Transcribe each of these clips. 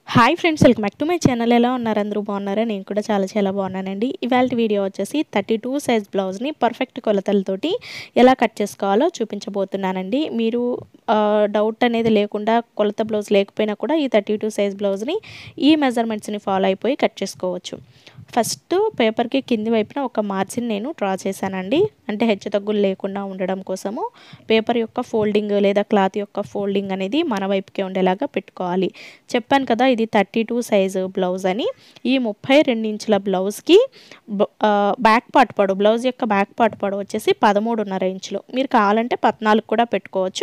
hi friends welcome back to my channel ఎలా ఉన్నారు అందరూ బాగున్నారా నేను కూడా చాలా చాలా బాగున్నానండి ఇవాళ వీడియో వచ్చేసి థర్టీ టూ సైజ్ బ్లౌజ్ని పర్ఫెక్ట్ కొలతలతోటి ఎలా కట్ చేసుకోవాలో చూపించబోతున్నానండి మీరు డౌట్ అనేది లేకుండా కొలత బ్లౌజ్ లేకపోయినా కూడా ఈ థర్టీ టూ సైజ్ బ్లౌజ్ని ఈ మెజర్మెంట్స్ని ఫాలో అయిపోయి కట్ చేసుకోవచ్చు ఫస్ట్ పేపర్కి కింది వైపున ఒక మార్జిన్ నేను డ్రా చేశానండి అంటే హెచ్చు తగ్గులు లేకుండా ఉండడం కోసము పేపర్ యొక్క ఫోల్డింగ్ లేదా క్లాత్ యొక్క ఫోల్డింగ్ అనేది మన వైపుకే ఉండేలాగా పెట్టుకోవాలి చెప్పాను కదా ఇది థర్టీ టూ సైజు బ్లౌజ్ అని ఈ ముప్పై రెండు ఇంచుల బ్లౌజ్కి బ్యాక్ పార్ట్ పడు బ్లౌజ్ యొక్క బ్యాక్ పార్ట్ పడు వచ్చేసి పదమూడున్నర ఇంచులు మీరు కావాలంటే పద్నాలుగు కూడా పెట్టుకోవచ్చు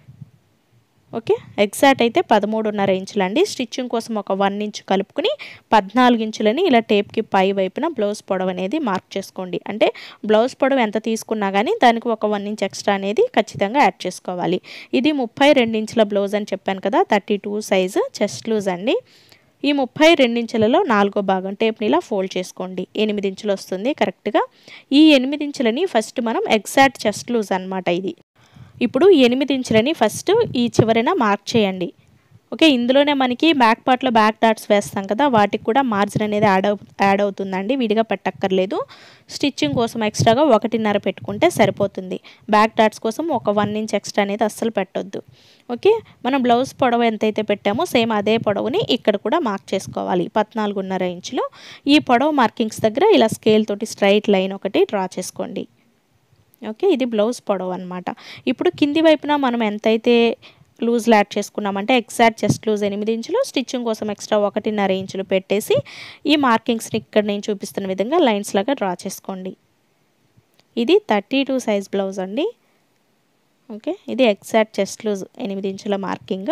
ఓకే ఎగ్జాక్ట్ అయితే పదమూడున్నర ఇంచులండి స్టిచ్చింగ్ కోసం ఒక వన్ ఇంచ్ కలుపుకుని పద్నాలుగు ఇంచులని ఇలా టేప్కి పై వైపున బ్లౌజ్ పొడవు అనేది మార్క్ చేసుకోండి అంటే బ్లౌజ్ పొడవు ఎంత తీసుకున్నా కానీ దానికి ఒక వన్ ఇంచ్ ఎక్స్ట్రా అనేది ఖచ్చితంగా యాడ్ చేసుకోవాలి ఇది ముప్పై రెండు ఇంచుల బ్లౌజ్ అని చెప్పాను కదా thirty two size chest loose అండి ఈ ముప్పై రెండించులలో నాలుగో భాగం టేప్ని ఇలా ఫోల్డ్ చేసుకోండి ఎనిమిది ఇంచులు వస్తుంది కరెక్ట్గా ఈ ఎనిమిది ఇంచులని ఫస్ట్ మనం ఎగ్జాక్ట్ చెస్ట్ లూజ్ అనమాట ఇది ఇప్పుడు ఎనిమిది ఇంచులని ఫస్ట్ ఈ చివరిన మార్క్ చేయండి ఓకే ఇందులోనే మనకి బ్యాక్ పార్ట్లో బ్యాక్ డాట్స్ వేస్తాం కదా వాటికి కూడా మార్జిన్ అనేది యాడ్ అవు యాడ్ అవుతుందండి విడిగా పెట్టక్కర్లేదు స్టిచ్చింగ్ కోసం ఎక్స్ట్రాగా ఒకటిన్నర పెట్టుకుంటే సరిపోతుంది బ్యాక్ డాట్స్ కోసం ఒక వన్ ఇంచ్ ఎక్స్ట్రా అనేది అస్సలు పెట్టొద్దు ఓకే మనం బ్లౌజ్ పొడవు ఎంతైతే పెట్టామో సేమ్ అదే పొడవుని ఇక్కడ కూడా మార్క్ చేసుకోవాలి పద్నాలుగున్నర ఇంచులు ఈ పొడవు మార్కింగ్స్ దగ్గర ఇలా స్కేల్ తోటి స్ట్రైట్ లైన్ ఒకటి డ్రా చేసుకోండి ఓకే ఇది బ్లౌజ్ పొడవు అనమాట ఇప్పుడు కింది వైపున మనం ఎంతైతే లూజ్ యాడ్ చేసుకున్నామంటే ఎగ్జాక్ట్ చెస్ట్ లూజ్ ఎనిమిది ఇంచులు స్టిచ్చింగ్ కోసం ఎక్స్ట్రా ఒకటిన్నర ఇంచులు పెట్టేసి ఈ మార్కింగ్స్ని ఇక్కడ నేను చూపిస్తున్న విధంగా లైన్స్ లాగా డ్రా చేసుకోండి ఇది థర్టీ టూ సైజ్ బ్లౌజ్ అండి ఓకే ఇది ఎగ్జాక్ట్ చెస్ట్ లూజ్ ఎనిమిది ఇంచుల మార్కింగ్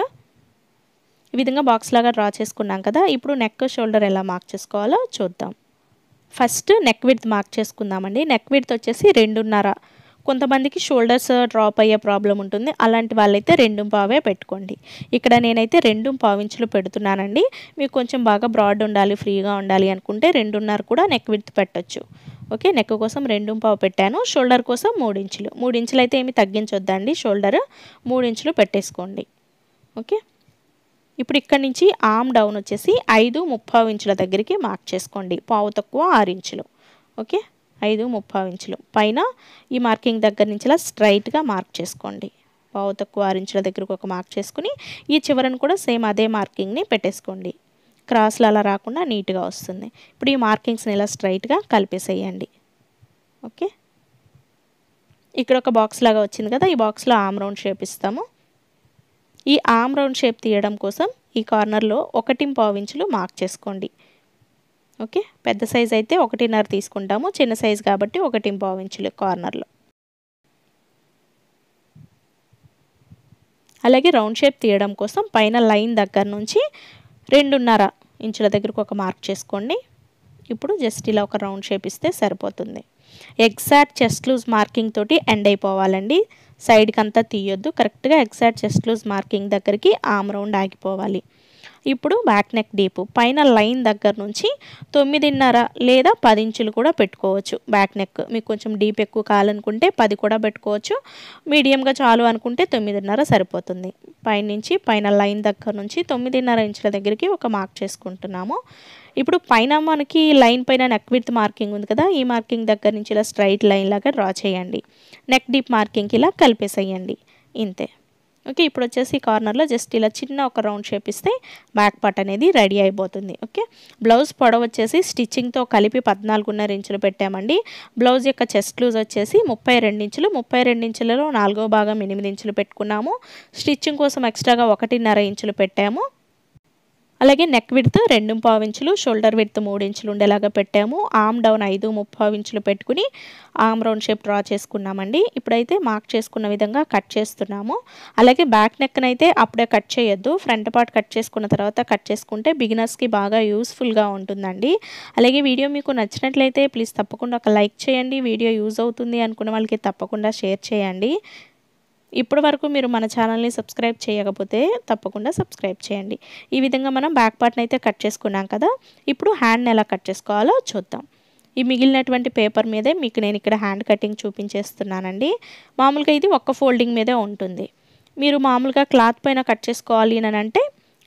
ఈ విధంగా బాక్స్ లాగా డ్రా చేసుకున్నాం కదా ఇప్పుడు నెక్ షోల్డర్ ఎలా మార్క్ చేసుకోవాలో చూద్దాం ఫస్ట్ నెక్ విడ్త్ మార్క్ చేసుకుందామండి నెక్ విడ్త్ వచ్చేసి రెండున్నర కొంతమందికి షోల్డర్స్ డ్రాప్ అయ్యే ప్రాబ్లం ఉంటుంది అలాంటి వాళ్ళైతే రెండు పావే పెట్టుకోండి ఇక్కడ నేనైతే రెండు పావించులు పెడుతున్నానండి మీకు కొంచెం బాగా బ్రాడ్ ఉండాలి ఫ్రీగా ఉండాలి అనుకుంటే రెండున్నర కూడా నెక్ విడ్త్ పెట్టొచ్చు ఓకే నెక్ కోసం రెండు పావు పెట్టాను షోల్డర్ కోసం మూడు ఇంచులు మూడు ఇంచులు అయితే ఏమి తగ్గించొద్దండి షోల్డర్ మూడు ఇంచులు పెట్టేసుకోండి ఓకే ఇప్పుడు ఇక్కడ నుంచి ఆమ్ డౌన్ వచ్చేసి ఐదు ముప్పావు ఇంచుల దగ్గరికి మార్క్ చేసుకోండి పావు తక్కువ ఆరు ఇంచులు ఓకే ఐదు ముప్పావు ఇంచులు పైన ఈ మార్కింగ్ దగ్గర నుంచి ఇలా స్ట్రైట్గా మార్క్ చేసుకోండి పావు తక్కువ ఆరు ఇంచుల దగ్గరకు ఒక మార్క్ చేసుకుని ఈ చివరను కూడా సేమ్ అదే మార్కింగ్ని పెట్టేసుకోండి క్రాస్లు అలా రాకుండా నీట్గా వస్తుంది ఇప్పుడు ఈ మార్కింగ్స్ని ఇలా స్ట్రైట్గా కలిపేసేయండి ఓకే ఇక్కడ ఒక బాక్స్ లాగా వచ్చింది కదా ఈ బాక్స్లో ఆమ్ రౌండ్ షేప్ ఇస్తాము ఈ ఆమ్ రౌండ్ షేప్ తీయడం కోసం ఈ కార్నర్లో ఒకటి పావించులు మార్క్ చేసుకోండి ఓకే పెద్ద సైజ్ అయితే ఒకటిన్నర తీసుకుంటాము చిన్న సైజ్ కాబట్టి ఒకటి పావించులు కార్నర్లో అలాగే రౌండ్ షేప్ తీయడం కోసం పైన లైన్ దగ్గర నుంచి రెండున్నర ఇంచుల దగ్గరకు ఒక మార్క్ చేసుకోండి ఇప్పుడు జస్ట్ ఇలా ఒక రౌండ్ షేప్ ఇస్తే సరిపోతుంది ఎగ్జాక్ట్ చెస్ట్ లూజ్ మార్కింగ్ తోటి ఎండ్ అయిపోవాలండి సైడ్కి అంతా తీయొద్దు కరెక్ట్గా ఎగ్జాక్ట్ చెస్ట్ లూజ్ మార్కింగ్ దగ్గరికి ఆమ్ రౌండ్ ఆగిపోవాలి ఇప్పుడు బ్యాక్ నెక్ డీపు పైన లైన్ దగ్గర నుంచి తొమ్మిదిన్నర లేదా పది ఇంచులు కూడా పెట్టుకోవచ్చు బ్యాక్ నెక్ మీకు కొంచెం డీప్ ఎక్కువ కావాలనుకుంటే పది కూడా పెట్టుకోవచ్చు మీడియంగా చాలు అనుకుంటే తొమ్మిదిన్నర సరిపోతుంది పైనుంచి పైన లైన్ దగ్గర నుంచి తొమ్మిదిన్నర ఇంచుల దగ్గరికి ఒక మార్క్ చేసుకుంటున్నాము ఇప్పుడు పైన మనకి లైన్ పైన నెక్ విత్ మార్కింగ్ ఉంది కదా ఈ మార్కింగ్ దగ్గర నుంచి ఇలా స్ట్రైట్ లైన్ లాగా డ్రా చేయండి నెక్ డీప్ మార్కింగ్కి ఇలా కలిపేసేయండి ఇంతే ఓకే ఇప్పుడు వచ్చేసి కార్నర్లో జస్ట్ ఇలా చిన్న ఒక రౌండ్ షేప్ ఇస్తే బ్యాక్ పార్ట్ అనేది రెడీ అయిపోతుంది ఓకే బ్లౌజ్ పొడవు వచ్చేసి స్టిచ్చింగ్తో కలిపి పద్నాలుగున్నర ఇంచులు పెట్టామండి బ్లౌజ్ యొక్క చెస్ట్ లూజ్ వచ్చేసి ముప్పై రెండు ఇంచులు ముప్పై రెండు ఇంచులలో నాలుగో భాగం ఎనిమిది ఇంచులు పెట్టుకున్నాము స్టిచ్చింగ్ కోసం ఎక్స్ట్రాగా ఒకటిన్నర ఇంచులు పెట్టాము అలాగే నెక్ విడ్త్ రెండు పావు ఇంచులు షోల్డర్ విడ్త్ మూడు ఇంచులు ఉండేలాగా పెట్టాము ఆమ్ డౌన్ ఐదు ముప్పావు ఇంచులు పెట్టుకుని ఆమ్ రౌండ్ షేప్ డ్రా చేసుకున్నామండి ఇప్పుడైతే మార్క్ చేసుకున్న విధంగా కట్ చేస్తున్నాము అలాగే బ్యాక్ నెక్ని అయితే అప్పుడే కట్ చేయొద్దు ఫ్రంట్ పార్ట్ కట్ చేసుకున్న తర్వాత కట్ చేసుకుంటే బిగినర్స్కి బాగా యూస్ఫుల్గా ఉంటుందండి అలాగే వీడియో మీకు నచ్చినట్లయితే ప్లీజ్ తప్పకుండా ఒక లైక్ చేయండి వీడియో యూజ్ అవుతుంది అనుకున్న వాళ్ళకి తప్పకుండా షేర్ చేయండి ఇప్పటి వరకు మీరు మన ఛానల్ని సబ్స్క్రైబ్ చేయకపోతే తప్పకుండా సబ్స్క్రైబ్ చేయండి ఈ విధంగా మనం బ్యాక్ పార్ట్ని అయితే కట్ చేసుకున్నాం కదా ఇప్పుడు హ్యాండ్ని ఎలా కట్ చేసుకోవాలో చూద్దాం ఈ మిగిలినటువంటి పేపర్ మీదే మీకు నేను ఇక్కడ హ్యాండ్ కటింగ్ చూపించేస్తున్నానండి మామూలుగా ఇది ఒక్క ఫోల్డింగ్ మీదే ఉంటుంది మీరు మామూలుగా క్లాత్ పైన కట్ చేసుకోవాలి అని అంటే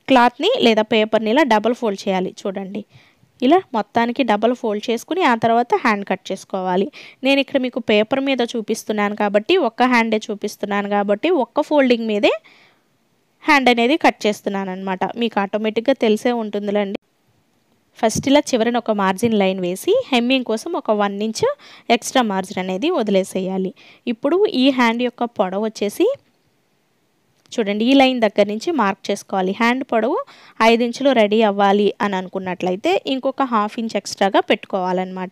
క్లాత్ని లేదా పేపర్ని ఇలా డబల్ ఫోల్డ్ చేయాలి చూడండి ఇలా మొత్తానికి డబల్ ఫోల్డ్ చేసుకుని ఆ తర్వాత హ్యాండ్ కట్ చేసుకోవాలి నేను ఇక్కడ మీకు పేపర్ మీద చూపిస్తున్నాను కాబట్టి ఒక్క హ్యాండే చూపిస్తున్నాను కాబట్టి ఒక్క ఫోల్డింగ్ మీదే హ్యాండ్ అనేది కట్ చేస్తున్నాను అనమాట మీకు ఆటోమేటిక్గా తెలిసే ఉంటుందిలేండి ఫస్ట్ ఇలా చివరన ఒక మార్జిన్ లైన్ వేసి హెమ్మింగ్ కోసం ఒక వన్ ఇంచ్ ఎక్స్ట్రా మార్జిన్ అనేది వదిలేసేయాలి ఇప్పుడు ఈ హ్యాండ్ యొక్క పొడవు వచ్చేసి చూడండి ఈ లైన్ దగ్గర నుంచి మార్క్ చేసుకోవాలి హ్యాండ్ పొడవు ఐదు ఇంచులు రెడీ అవ్వాలి అని అనుకున్నట్లయితే ఇంకొక హాఫ్ ఇంచ్ ఎక్స్ట్రాగా పెట్టుకోవాలన్నమాట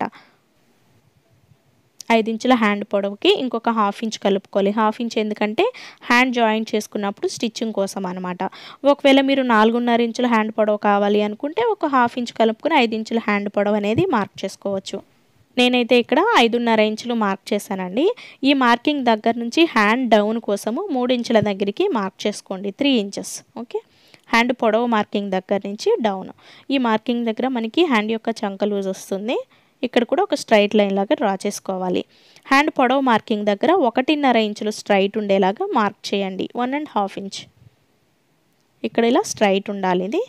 ఐదు ఇంచుల హ్యాండ్ పొడవుకి ఇంకొక హాఫ్ ఇంచ్ కలుపుకోవాలి హాఫ్ ఇంచ్ ఎందుకంటే హ్యాండ్ జాయింట్ చేసుకున్నప్పుడు స్టిచ్చింగ్ కోసం అనమాట ఒకవేళ మీరు నాలుగున్నర ఇంచుల హ్యాండ్ పొడవు కావాలి అనుకుంటే ఒక హాఫ్ ఇంచ్ కలుపుకొని ఐదు ఇంచుల హ్యాండ్ పొడవు అనేది మార్క్ చేసుకోవచ్చు నేనైతే ఇక్కడ ఐదున్నర ఇంచులు మార్క్ చేశానండి ఈ మార్కింగ్ దగ్గర నుంచి హ్యాండ్ డౌన్ కోసము మూడు ఇంచుల దగ్గరికి మార్క్ చేసుకోండి త్రీ ఇంచెస్ ఓకే హ్యాండ్ పొడవు మార్కింగ్ దగ్గర నుంచి డౌన్ ఈ మార్కింగ్ దగ్గర మనకి హ్యాండ్ యొక్క చంక లూజ్ వస్తుంది ఇక్కడ కూడా ఒక స్ట్రైట్ లైన్ లాగా డ్రా చేసుకోవాలి హ్యాండ్ పొడవు మార్కింగ్ దగ్గర ఒకటిన్నర ఇంచులు స్ట్రైట్ ఉండేలాగా మార్క్ చేయండి వన్ అండ్ హాఫ్ ఇంచ్ ఇక్కడ ఇలా స్ట్రైట్ ఉండాలి ఇది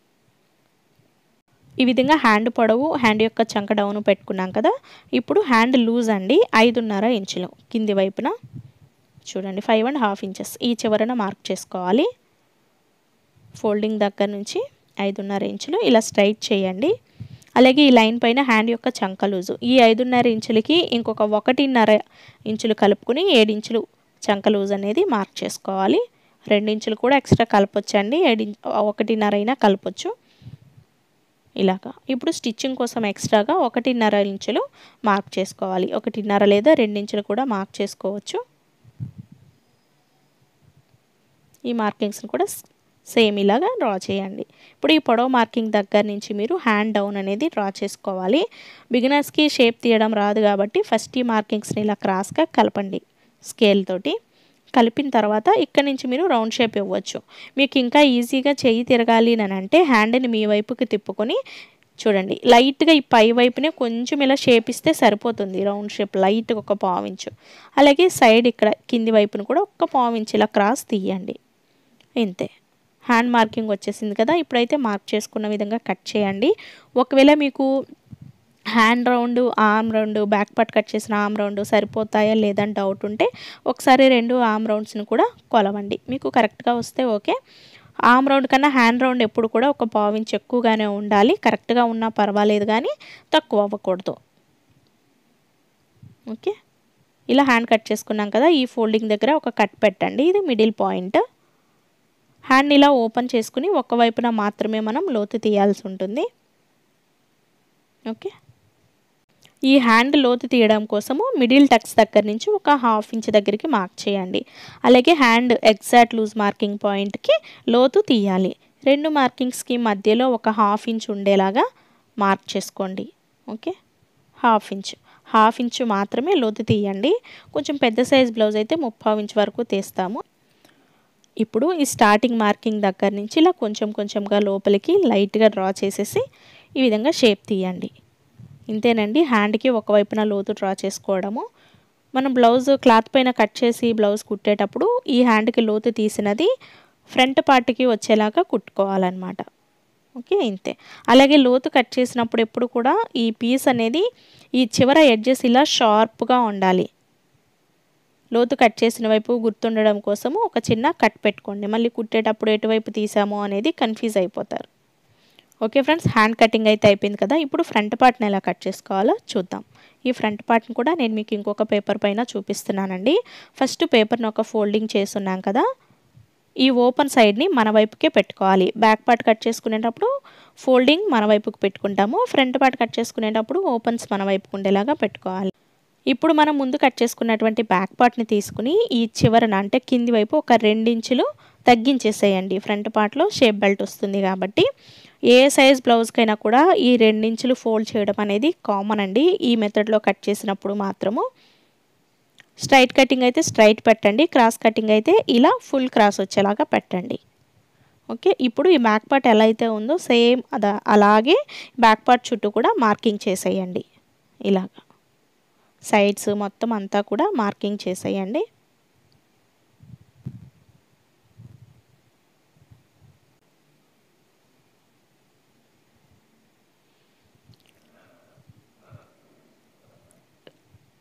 ఈ విధంగా హ్యాండ్ పొడవు హ్యాండ్ యొక్క చంక డౌన్ పెట్టుకున్నాం కదా ఇప్పుడు హ్యాండ్ లూజ్ అండి ఐదున్నర ఇంచులు కింది వైపున చూడండి ఫైవ్ అండ్ హాఫ్ ఇంచెస్ ఈ చివరన మార్క్ చేసుకోవాలి ఫోల్డింగ్ దగ్గర నుంచి ఐదున్నర ఇంచులు ఇలా స్ట్రైట్ చేయండి అలాగే ఈ లైన్ పైన హ్యాండ్ యొక్క చంక లూజు ఈ ఐదున్నర ఇంచులకి ఇంకొక ఒకటిన్నర ఇంచులు కలుపుకుని ఏడించులు చంక లూజ్ అనేది మార్క్ చేసుకోవాలి రెండు ఇంచులు కూడా ఎక్స్ట్రా కలపొచ్చండి ఏడి ఒకటిన్నర అయినా కలపొచ్చు ఇలాగా ఇప్పుడు స్టిచ్చింగ్ కోసం ఎక్స్ట్రాగా ఒకటిన్నర ఇంచులు మార్క్ చేసుకోవాలి ఒకటిన్నర లేదా రెండించులు కూడా మార్క్ చేసుకోవచ్చు ఈ మార్కింగ్స్ని కూడా సేమ్ ఇలాగా డ్రా చేయండి ఇప్పుడు ఈ పొడవు మార్కింగ్ దగ్గర నుంచి మీరు హ్యాండ్ డౌన్ అనేది డ్రా చేసుకోవాలి బిగినర్స్కి షేప్ తీయడం రాదు కాబట్టి ఫస్ట్ ఈ మార్కింగ్స్ని ఇలా క్రాస్గా కలపండి స్కేల్ తోటి కలిపిన తర్వాత ఇక్కడ నుంచి మీరు రౌండ్ షేప్ ఇవ్వచ్చు మీకు ఇంకా ఈజీగా చెయ్యి తిరగాలి అని అంటే హ్యాండ్ని మీ వైపుకి తిప్పుకొని చూడండి లైట్గా ఈ పై వైపునే కొంచెం ఇలా షేప్ ఇస్తే సరిపోతుంది రౌండ్ షేప్ లైట్గా ఒక పావించు అలాగే సైడ్ ఇక్కడ కింది వైపును కూడా ఒక్క పావించు ఇలా క్రాస్ తీయండి ఇంతే హ్యాండ్ మార్కింగ్ వచ్చేసింది కదా ఇప్పుడైతే మార్క్ చేసుకున్న విధంగా కట్ చేయండి ఒకవేళ మీకు hand round arm round back part cut చేసిన ఆర్మ్ రౌండ్ సరిపోతాయా లేదని డౌట్ ఉంటే ఒకసారి రెండు ఆర్మ్ రౌండ్స్ని కూడా కొలవండి మీకు కరెక్ట్గా వస్తే ఓకే ఆర్మ్ రౌండ్ కన్నా హ్యాండ్ రౌండ్ ఎప్పుడు కూడా ఒక పావించి ఎక్కువగానే ఉండాలి కరెక్ట్గా ఉన్నా పర్వాలేదు కానీ తక్కువ అవ్వకూడదు ఓకే ఇలా హ్యాండ్ కట్ చేసుకున్నాం కదా ఈ ఫోల్డింగ్ దగ్గర ఒక కట్ పెట్టండి ఇది మిడిల్ పాయింట్ హ్యాండ్ ఇలా ఓపెన్ చేసుకుని ఒక వైపున మాత్రమే మనం లోతు తీయాల్సి ఉంటుంది ఓకే ఈ హ్యాండ్ లోతు తీయడం కోసము మిడిల్ టక్స్ దగ్గర నుంచి ఒక హాఫ్ ఇంచ్ దగ్గరికి మార్క్ చేయండి అలాగే హ్యాండ్ ఎగ్జాక్ట్ లూజ్ మార్కింగ్ పాయింట్కి లోతు తీయాలి రెండు మార్కింగ్స్కి మధ్యలో ఒక హాఫ్ ఇంచ్ ఉండేలాగా మార్క్ చేసుకోండి okay half inch half inch మాత్రమే లోతు తీయండి కొంచెం పెద్ద సైజ్ బ్లౌజ్ అయితే ముప్పావు ఇంచ్ వరకు తీస్తాము ఇప్పుడు ఈ స్టార్టింగ్ మార్కింగ్ దగ్గర నుంచి ఇలా కొంచెం కొంచెంగా లోపలికి లైట్గా డ్రా చేసేసి ఈ విధంగా షేప్ తీయండి ఇంతేనండి హ్యాండ్కి ఒకవైపున లోతు డ్రా చేసుకోవడము మనం బ్లౌజ్ క్లాత్ పైన కట్ చేసి బ్లౌజ్ కుట్టేటప్పుడు ఈ హ్యాండ్కి లోతు తీసినది ఫ్రంట్ పార్ట్కి వచ్చేలాగా కుట్టుకోవాలన్నమాట ఓకే ఇంతే అలాగే లోతు కట్ చేసినప్పుడు ఎప్పుడు కూడా ఈ పీస్ అనేది ఈ చివర ఎడ్జెస్ ఇలా షార్ప్గా ఉండాలి లోతు కట్ చేసిన వైపు గుర్తుండడం కోసము ఒక చిన్న కట్ పెట్టుకోండి మళ్ళీ కుట్టేటప్పుడు ఎటువైపు తీసామో అనేది కన్ఫ్యూజ్ అయిపోతారు ఓకే ఫ్రెండ్స్ హ్యాండ్ కటింగ్ అయితే అయిపోయింది కదా ఇప్పుడు ఫ్రంట్ పార్ట్ని ఎలా కట్ చేసుకోవాలో చూద్దాం ఈ ఫ్రంట్ పార్ట్ని కూడా నేను మీకు ఇంకొక పేపర్ పైన చూపిస్తున్నానండి ఫస్ట్ పేపర్ని ఒక ఫోల్డింగ్ చేస్తున్నాం కదా ఈ ఓపెన్ సైడ్ని మన వైపుకే పెట్టుకోవాలి బ్యాక్ పార్ట్ కట్ చేసుకునేటప్పుడు ఫోల్డింగ్ మన వైపుకి పెట్టుకుంటాము ఫ్రంట్ పార్ట్ కట్ చేసుకునేటప్పుడు ఓపెన్స్ మన వైపుకు ఉండేలాగా పెట్టుకోవాలి ఇప్పుడు మనం ముందు కట్ చేసుకున్నటువంటి బ్యాక్ పార్ట్ని తీసుకుని ఈ చివరన అంటే కింది వైపు ఒక రెండించులు తగ్గించేసేయండి ఫ్రంట్ పార్ట్లో షేప్ బెల్ట్ వస్తుంది కాబట్టి ఏ సైజ్ బ్లౌజ్కైనా కూడా ఈ రెండించులు ఫోల్డ్ చేయడం అనేది కామన్ అండి ఈ మెథడ్లో కట్ చేసినప్పుడు మాత్రము స్ట్రైట్ కటింగ్ అయితే స్ట్రైట్ పెట్టండి క్రాస్ కటింగ్ అయితే ఇలా ఫుల్ క్రాస్ వచ్చేలాగా పెట్టండి ఓకే ఇప్పుడు ఈ బ్యాక్ పార్ట్ ఎలా అయితే ఉందో సేమ్ అదా అలాగే బ్యాక్ పార్ట్ చుట్టూ కూడా మార్కింగ్ చేసేయండి ఇలాగా సైడ్స్ మొత్తం అంతా కూడా మార్కింగ్ చేసేయండి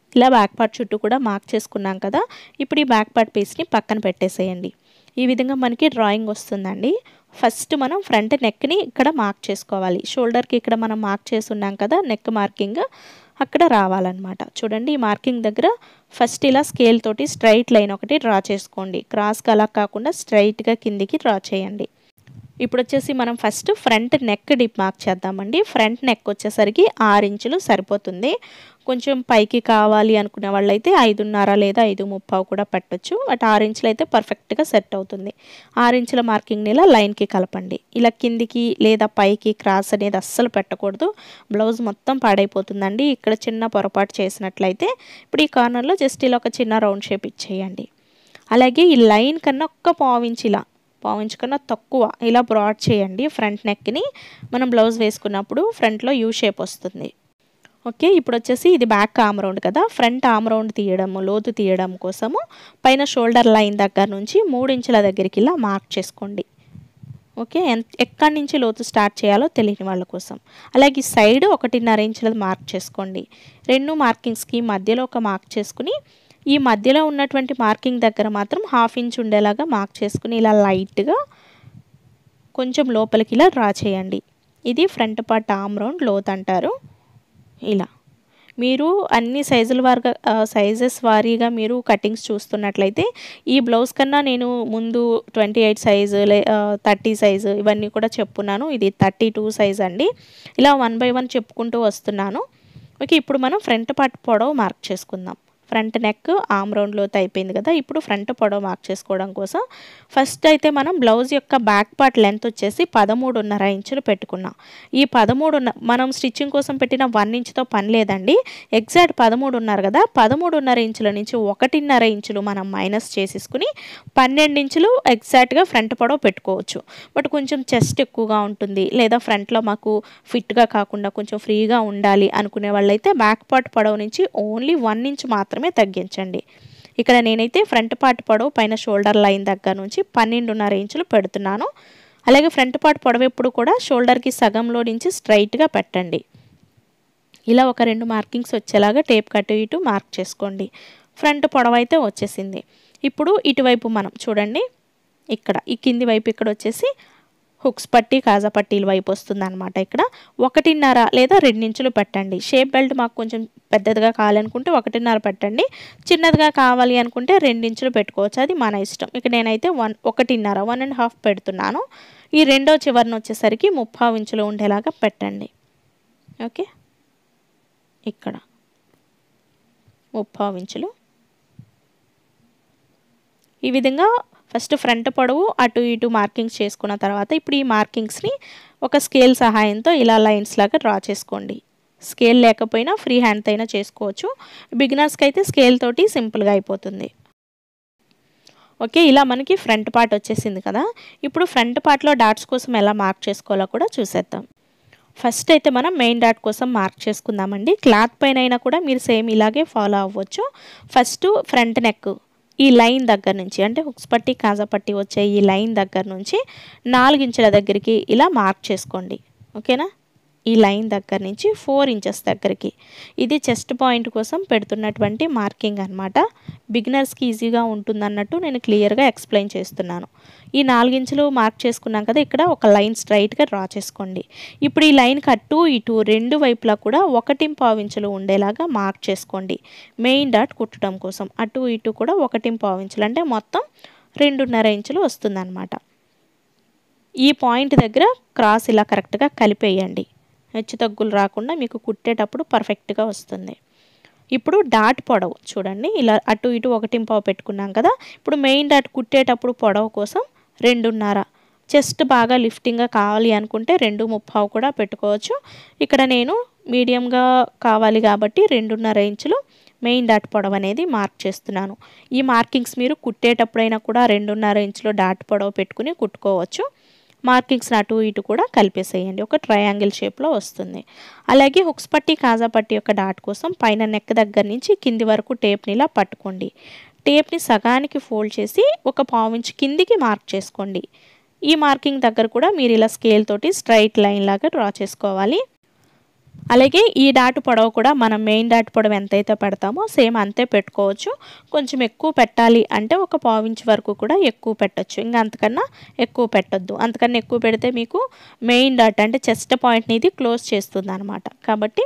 ఇలా బ్యాక్ పార్ట్ చుట్టూ కూడా మార్క్ చేసుకున్నాం కదా ఇప్పుడు ఈ బ్యాక్ పార్ట్ పీస్ని పక్కన పెట్టేసేయండి ఈ విధంగా మనకి డ్రాయింగ్ వస్తుందండి ఫస్ట్ మనం ఫ్రంట్ నెక్ని ఇక్కడ మార్క్ చేసుకోవాలి షోల్డర్కి ఇక్కడ మనం మార్క్ చేసి ఉన్నాం కదా నెక్ మార్కింగ్ అక్కడ రావాలన్నమాట చూడండి ఈ మార్కింగ్ దగ్గర ఫస్ట్ ఇలా స్కేల్ తోటి స్ట్రైట్ లైన్ ఒకటి డ్రా చేసుకోండి క్రాస్గా అలా కాకుండా స్ట్రైట్గా కిందికి డ్రా చేయండి ఇప్పుడు వచ్చేసి మనం first front neck deep mark చేద్దామండి ఫ్రంట్ నెక్ వచ్చేసరికి ఆరు ఇంచులు సరిపోతుంది కొంచెం పైకి కావాలి అనుకునే వాళ్ళైతే ఐదున్నర లేదా ఐదు ముప్పావు కూడా పెట్టొచ్చు బట్ ఆరు ఇంచులు అయితే పర్ఫెక్ట్గా సెట్ అవుతుంది ఆరు ఇంచుల మార్కింగ్ని ఇలా లైన్కి కలపండి ఇలా కిందికి లేదా పైకి క్రాస్ అనేది అస్సలు పెట్టకూడదు బ్లౌజ్ మొత్తం పాడైపోతుందండి ఇక్కడ చిన్న పొరపాటు చేసినట్లయితే ఇప్పుడు ఈ కార్నర్లో జస్ట్ ఇలా ఒక చిన్న రౌండ్ షేప్ ఇచ్చేయండి అలాగే ఈ లైన్ కన్నా ఒక్క పావించి ఇలా పావించు కన్నా తక్కువ ఇలా బ్రాడ్ చేయండి ఫ్రంట్ నెక్ని మనం బ్లౌజ్ వేసుకున్నప్పుడు ఫ్రంట్లో యూ షేప్ వస్తుంది ఓకే ఇప్పుడు వచ్చేసి ఇది బ్యాక్ ఆమ్ రౌండ్ కదా ఫ్రంట్ ఆమ్ రౌండ్ తీయడము లోతు తీయడం కోసము పైన షోల్డర్ లైన్ దగ్గర నుంచి మూడు ఇంచుల దగ్గరికి ఇలా మార్క్ చేసుకోండి ఓకే ఎక్కడి నుంచి లోతు స్టార్ట్ చేయాలో తెలియని వాళ్ళ కోసం అలాగే సైడ్ ఒకటిన్నర ఇంచులది మార్క్ చేసుకోండి రెండు మార్కింగ్స్కి మధ్యలో ఒక మార్క్ చేసుకుని ఈ మధ్యలో ఉన్నటువంటి మార్కింగ్ దగ్గర మాత్రం హాఫ్ ఇంచ్ ఉండేలాగా మార్క్ చేసుకుని ఇలా లైట్గా కొంచెం లోపలికి ఇలా డ్రా చేయండి ఇది ఫ్రంట్ పార్ట్ ఆమ్ రౌండ్ లోత్ అంటారు ఇలా మీరు అన్ని సైజుల వారిగా సైజెస్ వారీగా మీరు కటింగ్స్ చూస్తున్నట్లయితే ఈ బ్లౌజ్ కన్నా నేను ముందు ట్వంటీ ఎయిట్ సైజు లే థర్టీ సైజు ఇవన్నీ కూడా చెప్పున్నాను ఇది థర్టీ టూ సైజ్ అండి ఇలా వన్ బై వన్ చెప్పుకుంటూ వస్తున్నాను ఓకే ఇప్పుడు మనం ఫ్రంట్ పార్ట్ పొడవు మార్క్ చేసుకుందాం ఫ్రంట్ నెక్ ఆమ్ రౌండ్ లోత్ అయిపోయింది కదా ఇప్పుడు ఫ్రంట్ పొడవు మార్క్ చేసుకోవడం కోసం ఫస్ట్ అయితే మనం బ్లౌజ్ యొక్క బ్యాక్ పార్ట్ లెంత్ వచ్చేసి పదమూడున్నర ఇంచులు పెట్టుకున్నాం ఈ పదమూడున్న మనం స్టిచ్చింగ్ కోసం పెట్టిన వన్ ఇంచుతో పని లేదండి ఎగ్జాక్ట్ పదమూడున్నర కదా పదమూడున్నర ఇంచుల నుంచి ఒకటిన్నర ఇంచులు మనం మైనస్ చేసేసుకుని పన్నెండు ఇంచులు ఎగ్జాక్ట్గా ఫ్రంట్ పొడవు పెట్టుకోవచ్చు బట్ కొంచెం చెస్ట్ ఎక్కువగా ఉంటుంది లేదా ఫ్రంట్లో మాకు ఫిట్గా కాకుండా కొంచెం ఫ్రీగా ఉండాలి అనుకునే వాళ్ళైతే బ్యాక్ పార్ట్ పొడవు నుంచి ఓన్లీ వన్ ఇంచ్ మాత్రమే తగ్గించండి ఇక్కడ నేనైతే ఫ్రంట్ పార్ట్ పొడవు పైన షోల్డర్ లైన్ దగ్గర నుంచి పన్నెండున్నర ఇంచులు పెడుతున్నాను అలాగే ఫ్రంట్ పార్ట్ పొడవు ఎప్పుడు కూడా షోల్డర్కి సగంలో నుంచి స్ట్రైట్గా పెట్టండి ఇలా ఒక రెండు మార్కింగ్స్ వచ్చేలాగా టేప్ కట్టు ఇటు మార్క్ చేసుకోండి ఫ్రంట్ పొడవు అయితే వచ్చేసింది ఇప్పుడు ఇటువైపు మనం చూడండి ఇక్కడ ఈ కింది వైపు ఇక్కడ వచ్చేసి హుక్స్ పట్టి కాజా పట్టీల వైపు వస్తుంది అనమాట ఇక్కడ ఒకటిన్నర లేదా రెండించులు పెట్టండి షేప్ బెల్ట్ మాకు కొంచెం పెద్దదిగా కావాలనుకుంటే ఒకటిన్నర పెట్టండి చిన్నదిగా కావాలి అనుకుంటే రెండించులు పెట్టుకోవచ్చు అది మన ఇష్టం ఇక నేనైతే వన్ ఒకటిన్నర వన్ అండ్ హాఫ్ పెడుతున్నాను ఈ రెండో చివరిని వచ్చేసరికి ముప్పావు ఇంచులు ఉండేలాగా పెట్టండి ఓకే ఇక్కడ ముప్పావు ఇంచులు ఈ విధంగా ఫస్ట్ ఫ్రంట్ పొడవు అటు ఇటు మార్కింగ్స్ చేసుకున్న తర్వాత ఇప్పుడు ఈ మార్కింగ్స్ని ఒక స్కేల్ సహాయంతో ఇలా లైన్స్ లాగా డ్రా చేసుకోండి స్కేల్ లేకపోయినా ఫ్రీ హ్యాండ్తో అయినా చేసుకోవచ్చు బిగినర్స్కి అయితే స్కేల్ తోటి సింపుల్గా అయిపోతుంది ఓకే ఇలా మనకి ఫ్రంట్ పార్ట్ వచ్చేసింది కదా ఇప్పుడు ఫ్రంట్ పార్ట్లో డాట్స్ కోసం ఎలా మార్క్ చేసుకోవాలో కూడా చూసేద్దాం ఫస్ట్ అయితే మనం మెయిన్ డాట్ కోసం మార్క్ చేసుకుందామండి క్లాత్ పైన అయినా కూడా మీరు సేమ్ ఇలాగే ఫాలో అవ్వచ్చు ఫస్ట్ ఫ్రంట్ నెక్ ఈ లైన్ దగ్గర నుంచి అంటే హుక్స్ పట్టి కాజా పట్టి వచ్చే ఈ లైన్ దగ్గర నుంచి నాలుగించుల దగ్గరికి ఇలా మార్క్ చేసుకోండి ఓకేనా ఈ లైన్ దగ్గర నుంచి ఫోర్ ఇంచెస్ దగ్గరికి ఇది చెస్ట్ పాయింట్ కోసం పెడుతున్నటువంటి మార్కింగ్ అనమాట బిగినర్స్కి ఈజీగా ఉంటుందన్నట్టు నేను క్లియర్గా ఎక్స్ప్లెయిన్ చేస్తున్నాను ఈ నాలుగించులు మార్క్ చేసుకున్నాం కదా ఇక్కడ ఒక లైన్ స్ట్రైట్గా డ్రా చేసుకోండి ఇప్పుడు ఈ లైన్కి అటు ఇటు రెండు వైపులా కూడా ఒకటి పావించులు ఉండేలాగా మార్క్ చేసుకోండి మెయిన్ డాట్ కుట్టడం కోసం అటు ఇటు కూడా ఒకటి పావించులు అంటే మొత్తం రెండున్నర ఇంచులు వస్తుందన్నమాట ఈ పాయింట్ దగ్గర క్రాస్ ఇలా కరెక్ట్గా కలిపేయండి హెచ్చు తగ్గులు రాకుండా మీకు కుట్టేటప్పుడు పర్ఫెక్ట్గా వస్తుంది ఇప్పుడు డాట్ పొడవు చూడండి ఇలా అటు ఇటు ఒకటి పావు పెట్టుకున్నాం కదా ఇప్పుడు మెయిన్ డాట్ కుట్టేటప్పుడు పొడవు కోసం రెండున్నర చెస్ట్ బాగా లిఫ్టింగ్గా కావాలి అనుకుంటే రెండు ముప్పావు కూడా పెట్టుకోవచ్చు ఇక్కడ నేను మీడియంగా కావాలి కాబట్టి రెండున్నర ఇంచులు మెయిన్ డాట్ పొడవు అనేది మార్క్ చేస్తున్నాను ఈ మార్కింగ్స్ మీరు కుట్టేటప్పుడైనా కూడా రెండున్నర ఇంచులు డాట్ పొడవు పెట్టుకుని కుట్టుకోవచ్చు మార్కింగ్స్ అటు ఇటు కూడా కలిపేసేయండి ఒక ట్రయాంగిల్ షేప్లో వస్తుంది అలాగే హుక్స్ పట్టి కాజా పట్టి యొక్క డాట్ కోసం పైన నెక్ దగ్గర నుంచి కింది వరకు టేప్ని ఇలా పట్టుకోండి టేప్ని సగానికి ఫోల్డ్ చేసి ఒక పావించి కిందికి మార్క్ చేసుకోండి ఈ మార్కింగ్ దగ్గర కూడా మీరు ఇలా స్కేల్ తోటి స్ట్రైట్ లైన్ లాగా డ్రా చేసుకోవాలి అలాగే ఈ డాట్ పొడవు కూడా మనం మెయిన్ డాట్ పొడవు ఎంతైతే పెడతామో సేమ్ అంతే పెట్టుకోవచ్చు కొంచెం ఎక్కువ పెట్టాలి అంటే ఒక పావించ్ వరకు కూడా ఎక్కువ పెట్టొచ్చు ఇంకా అంతకన్నా ఎక్కువ పెట్టొద్దు అంతకన్నా ఎక్కువ పెడితే మీకు మెయిన్ డాట్ అంటే చెస్ట్ పాయింట్ని ఇది క్లోజ్ చేస్తుంది అనమాట కాబట్టి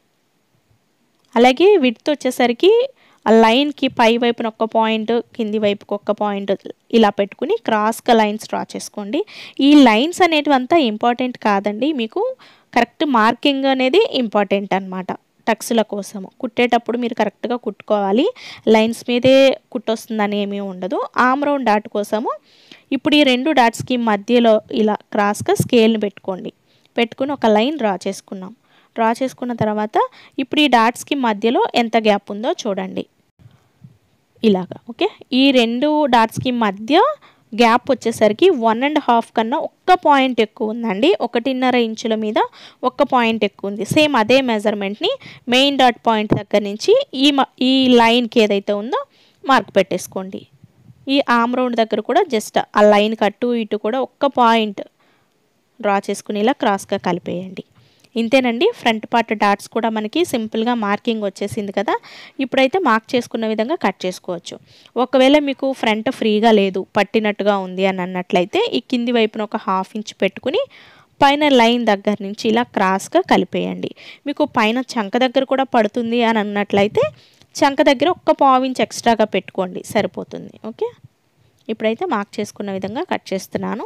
అలాగే విడ్త్ వచ్చేసరికి ఆ లైన్కి పై వైపున ఒక్క పాయింట్ కింది వైపుకి ఒక్క పాయింట్ ఇలా పెట్టుకుని క్రాస్గా లైన్స్ డ్రా చేసుకోండి ఈ లైన్స్ అనేటివి అంతా ఇంపార్టెంట్ కాదండి మీకు కరెక్ట్ మార్కింగ్ అనేది ఇంపార్టెంట్ అనమాట టక్స్ల కోసము కుట్టేటప్పుడు మీరు కరెక్ట్గా కుట్టుకోవాలి లైన్స్ మీదే కుట్టొస్తుందని ఏమీ ఉండదు ఆమ్ రౌండ్ డాట్ కోసము ఇప్పుడు ఈ రెండు డాట్స్కి మధ్యలో ఇలా క్రాస్గా స్కేల్ని పెట్టుకోండి పెట్టుకుని ఒక లైన్ డ్రా చేసుకున్నాం డ్రా చేసుకున్న తర్వాత ఇప్పుడు ఈ డాట్స్కి మధ్యలో ఎంత గ్యాప్ ఉందో చూడండి ఇలాగా ఓకే ఈ రెండు డాట్స్కి మధ్య గ్యాప్ వచ్చేసరికి వన్ అండ్ హాఫ్ కన్నా ఒక్క పాయింట్ ఎక్కువ ఉందండి ఒకటిన్నర ఇంచుల మీద ఒక్క పాయింట్ ఎక్కువ ఉంది సేమ్ అదే మెజర్మెంట్ని మెయిన్ డాట్ పాయింట్ దగ్గర నుంచి ఈ ఈ లైన్కి ఏదైతే ఉందో మార్క్ పెట్టేసుకోండి ఈ ఆమ్ రౌండ్ దగ్గర కూడా జస్ట్ ఆ లైన్ కట్టు ఇటు కూడా ఒక్క పాయింట్ డ్రా చేసుకుని ఇలా క్రాస్గా కలిపేయండి ఇంతేనండి ఫ్రంట్ పార్ట్ డాట్స్ కూడా మనకి సింపుల్గా మార్కింగ్ వచ్చేసింది కదా ఇప్పుడైతే మార్క్ చేసుకున్న విధంగా కట్ చేసుకోవచ్చు ఒకవేళ మీకు ఫ్రంట్ ఫ్రీగా లేదు పట్టినట్టుగా ఉంది అని అన్నట్లయితే ఈ కింది వైపున ఒక హాఫ్ ఇంచ్ పెట్టుకుని పైన లైన్ దగ్గర నుంచి ఇలా క్రాస్గా కలిపేయండి మీకు పైన చంక దగ్గర కూడా పడుతుంది అని అన్నట్లయితే చంక దగ్గర ఒక్క పావు ఇంచ్ ఎక్స్ట్రాగా పెట్టుకోండి సరిపోతుంది ఓకే ఇప్పుడైతే మార్క్ చేసుకున్న విధంగా కట్ చేస్తున్నాను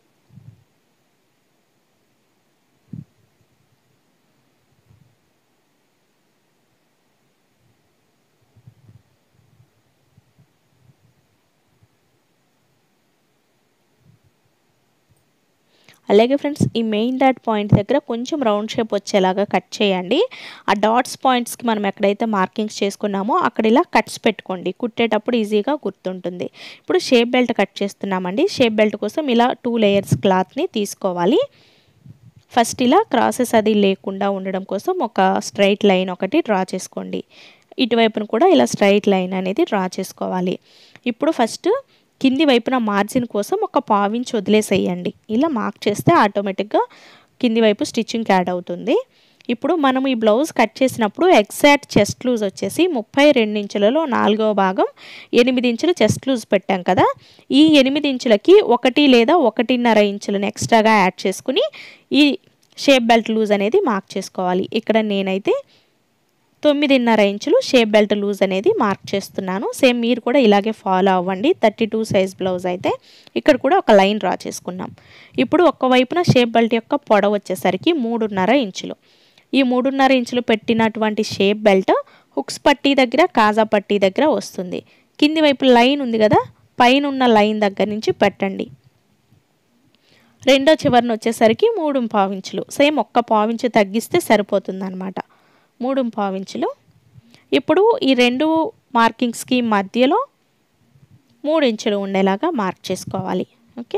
అలాగే ఫ్రెండ్స్ ఈ మెయిన్ డాట్ పాయింట్ దగ్గర కొంచెం రౌండ్ షేప్ వచ్చేలాగా కట్ చేయండి ఆ డాట్స్ పాయింట్స్కి మనం ఎక్కడైతే మార్కింగ్స్ చేసుకున్నామో అక్కడ ఇలా కట్స్ పెట్టుకోండి కుట్టేటప్పుడు ఈజీగా గుర్తుంటుంది ఇప్పుడు షేప్ బెల్ట్ కట్ చేస్తున్నామండి షేప్ బెల్ట్ కోసం ఇలా టూ లేయర్స్ క్లాత్ని తీసుకోవాలి ఫస్ట్ ఇలా క్రాసెస్ అది లేకుండా ఉండడం కోసం ఒక స్ట్రైట్ లైన్ ఒకటి డ్రా చేసుకోండి ఇటువైపున కూడా ఇలా స్ట్రైట్ లైన్ అనేది డ్రా చేసుకోవాలి ఇప్పుడు ఫస్ట్ కింది వైపున మార్జిన్ కోసం ఒక పావించి వదిలేసేయండి ఇలా మార్క్ చేస్తే ఆటోమేటిక్గా కింది వైపు స్టిచ్చింగ్ యాడ్ అవుతుంది ఇప్పుడు మనం ఈ బ్లౌజ్ కట్ చేసినప్పుడు ఎగ్జాక్ట్ చెస్ట్ లూజ్ వచ్చేసి ముప్పై రెండు ఇంచులలో నాలుగవ భాగం ఎనిమిది ఇంచులు చెస్ట్ లూజ్ పెట్టాం కదా ఈ ఎనిమిది ఇంచులకి ఒకటి లేదా ఒకటిన్నర ఇంచులను ఎక్స్ట్రాగా యాడ్ చేసుకుని ఈ షేప్ బెల్ట్ లూజ్ అనేది మార్క్ చేసుకోవాలి ఇక్కడ నేనైతే తొమ్మిదిన్నర ఇంచులు షేప్ బెల్ట్ లూజ్ అనేది మార్క్ చేస్తున్నాను సేమ్ మీరు కూడా ఇలాగే ఫాలో అవ్వండి థర్టీ టూ సైజ్ బ్లౌజ్ అయితే ఇక్కడ కూడా ఒక లైన్ డ్రా చేసుకున్నాం ఇప్పుడు ఒక వైపున షేప్ బెల్ట్ యొక్క పొడవు వచ్చేసరికి మూడున్నర ఇంచులు ఈ మూడున్నర ఇంచులు పెట్టినటువంటి షేప్ బెల్ట్ హుక్స్ పట్టీ దగ్గర కాజా పట్టీ దగ్గర వస్తుంది కింది వైపు లైన్ ఉంది కదా పైన ఉన్న లైన్ దగ్గర నుంచి పెట్టండి రెండో చివరిన వచ్చేసరికి మూడు పావించులు సేమ్ ఒక్క పావించు తగ్గిస్తే సరిపోతుంది అనమాట మూడు పావించులు ఇప్పుడు ఈ రెండు మార్కింగ్స్కి మధ్యలో మూడు ఇంచులు ఉండేలాగా మార్క్ చేసుకోవాలి ఓకే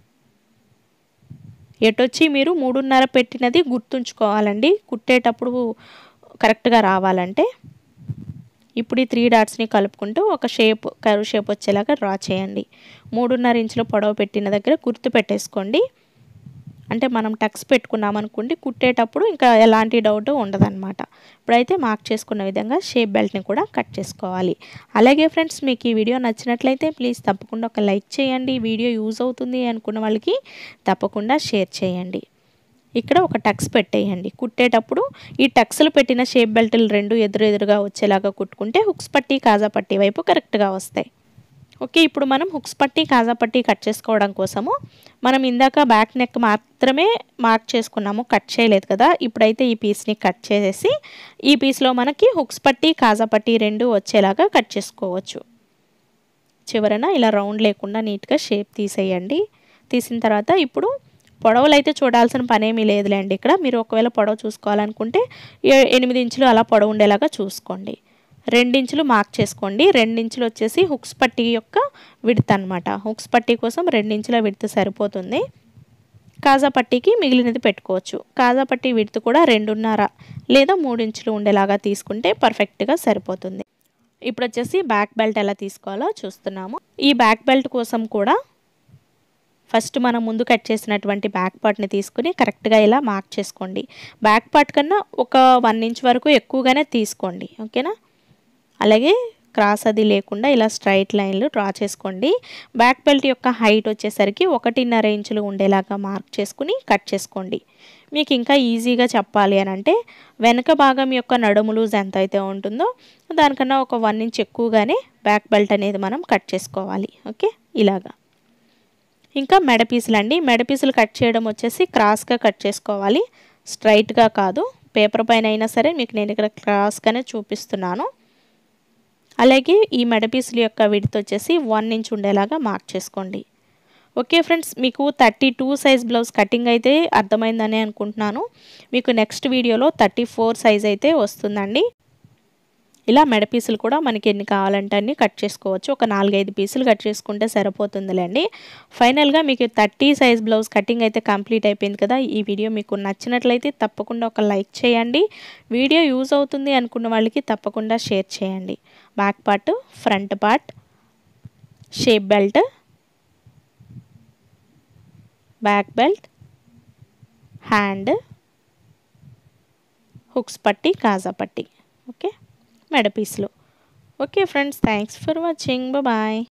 ఎటొచ్చి మీరు మూడున్నర పెట్టినది గుర్తుంచుకోవాలండి కుట్టేటప్పుడు కరెక్ట్గా రావాలంటే ఇప్పుడు ఈ త్రీ డాట్స్ని కలుపుకుంటూ ఒక షేప్ కరువు షేప్ వచ్చేలాగా డ్రా చేయండి మూడున్నర ఇంచుల పొడవు పెట్టిన దగ్గర గుర్తు పెట్టేసుకోండి అంటే మనం టక్స్ పెట్టుకున్నాం అనుకోండి కుట్టేటప్పుడు ఇంకా ఎలాంటి డౌట్ ఉండదన్నమాట ఇప్పుడైతే మార్క్ చేసుకున్న విధంగా షేప్ బెల్ట్ని కూడా కట్ చేసుకోవాలి అలాగే ఫ్రెండ్స్ మీకు ఈ వీడియో నచ్చినట్లయితే ప్లీజ్ తప్పకుండా ఒక లైక్ చేయండి వీడియో యూజ్ అవుతుంది అనుకున్న వాళ్ళకి తప్పకుండా షేర్ చేయండి ఇక్కడ ఒక టక్స్ పెట్టేయండి కుట్టేటప్పుడు ఈ టక్స్లు పెట్టిన షేప్ బెల్ట్లు రెండు ఎదురు ఎదురుగా వచ్చేలాగా కుట్టుకుంటే హుక్స్ పట్టి కాజా పట్టి వైపు కరెక్ట్గా వస్తాయి ఓకే ఇప్పుడు మనం హుక్స్ పట్టి కాజా పట్టి కట్ చేసుకోవడం కోసము మనం ఇందాక బ్యాక్ నెక్ మాత్రమే మార్క్ చేసుకున్నాము కట్ చేయలేదు కదా ఇప్పుడైతే ఈ పీస్ని కట్ చేసేసి ఈ పీస్లో మనకి హుక్స్ పట్టి కాజా పట్టి రెండు వచ్చేలాగా కట్ చేసుకోవచ్చు చివరన ఇలా రౌండ్ లేకుండా నీట్గా షేప్ తీసేయండి తీసిన తర్వాత ఇప్పుడు పొడవులు అయితే చూడాల్సిన పనేమీ లేదులేండి ఇక్కడ మీరు ఒకవేళ పొడవు చూసుకోవాలనుకుంటే ఎనిమిది ఇంచులు అలా పొడవు ఉండేలాగా చూసుకోండి రెండించులు మార్క్ చేసుకోండి రెండించులు వచ్చేసి హుక్స్ పట్టీ యొక్క విడత అనమాట హుక్స్ పట్టీ కోసం రెండించుల విడత సరిపోతుంది కాజా పట్టీకి మిగిలినది పెట్టుకోవచ్చు కాజా పట్టీ విడత కూడా రెండున్నర లేదా మూడు ఇంచులు ఉండేలాగా తీసుకుంటే పర్ఫెక్ట్గా సరిపోతుంది ఇప్పుడు వచ్చేసి బ్యాక్ బెల్ట్ ఎలా తీసుకోవాలో చూస్తున్నాము ఈ బ్యాక్ బెల్ట్ కోసం కూడా ఫస్ట్ మనం ముందు కట్ చేసినటువంటి బ్యాక్ పార్ట్ని తీసుకుని కరెక్ట్గా ఇలా మార్క్ చేసుకోండి బ్యాక్ పార్ట్ కన్నా ఒక వన్ ఇంచ్ వరకు ఎక్కువగానే తీసుకోండి ఓకేనా అలాగే క్రాస్ అది లేకుండా ఇలా స్ట్రైట్ లైన్లు డ్రా చేసుకోండి బ్యాక్ బెల్ట్ యొక్క హైట్ వచ్చేసరికి ఒకటిన్నర ఇంచులు ఉండేలాగా మార్క్ చేసుకుని కట్ చేసుకోండి మీకు ఇంకా ఈజీగా చెప్పాలి అని అంటే వెనక భాగం యొక్క నడుము లూజ్ ఎంత అయితే ఉంటుందో దానికన్నా ఒక వన్ ఇంచ్ ఎక్కువగానే బ్యాక్ బెల్ట్ అనేది మనం కట్ చేసుకోవాలి ఓకే ఇలాగా ఇంకా మెడ పీసులు అండి మెడ పీసులు కట్ చేయడం వచ్చేసి క్రాస్గా కట్ చేసుకోవాలి స్ట్రైట్గా కాదు పేపర్ పైన అయినా సరే మీకు నేను ఇక్కడ క్రాస్గానే చూపిస్తున్నాను అలాగే ఈ మెడ పీసుల యొక్క విడత్ వచ్చేసి వన్ ఇంచ్ ఉండేలాగా మార్క్ చేసుకోండి ఓకే ఫ్రెండ్స్ మీకు thirty two size blouse cutting అయితే అర్థమైందని అనుకుంటున్నాను మీకు నెక్స్ట్ వీడియోలో థర్టీ ఫోర్ సైజ్ అయితే వస్తుందండి ఇలా మెడ పీసులు కూడా మనకి ఎన్ని కావాలంటే అన్ని కట్ చేసుకోవచ్చు ఒక నాలుగైదు పీసులు కట్ చేసుకుంటే సరిపోతుందిలేండి ఫైనల్గా మీకు థర్టీ సైజ్ బ్లౌజ్ కటింగ్ అయితే కంప్లీట్ అయిపోయింది కదా ఈ వీడియో మీకు నచ్చినట్లయితే తప్పకుండా ఒక లైక్ చేయండి వీడియో యూజ్ అవుతుంది అనుకున్న వాళ్ళకి తప్పకుండా షేర్ చేయండి back part front part shape belt back belt hand hooks పట్టి కాజా పట్టి ఓకే మెడ పీసులు okay friends thanks for watching bye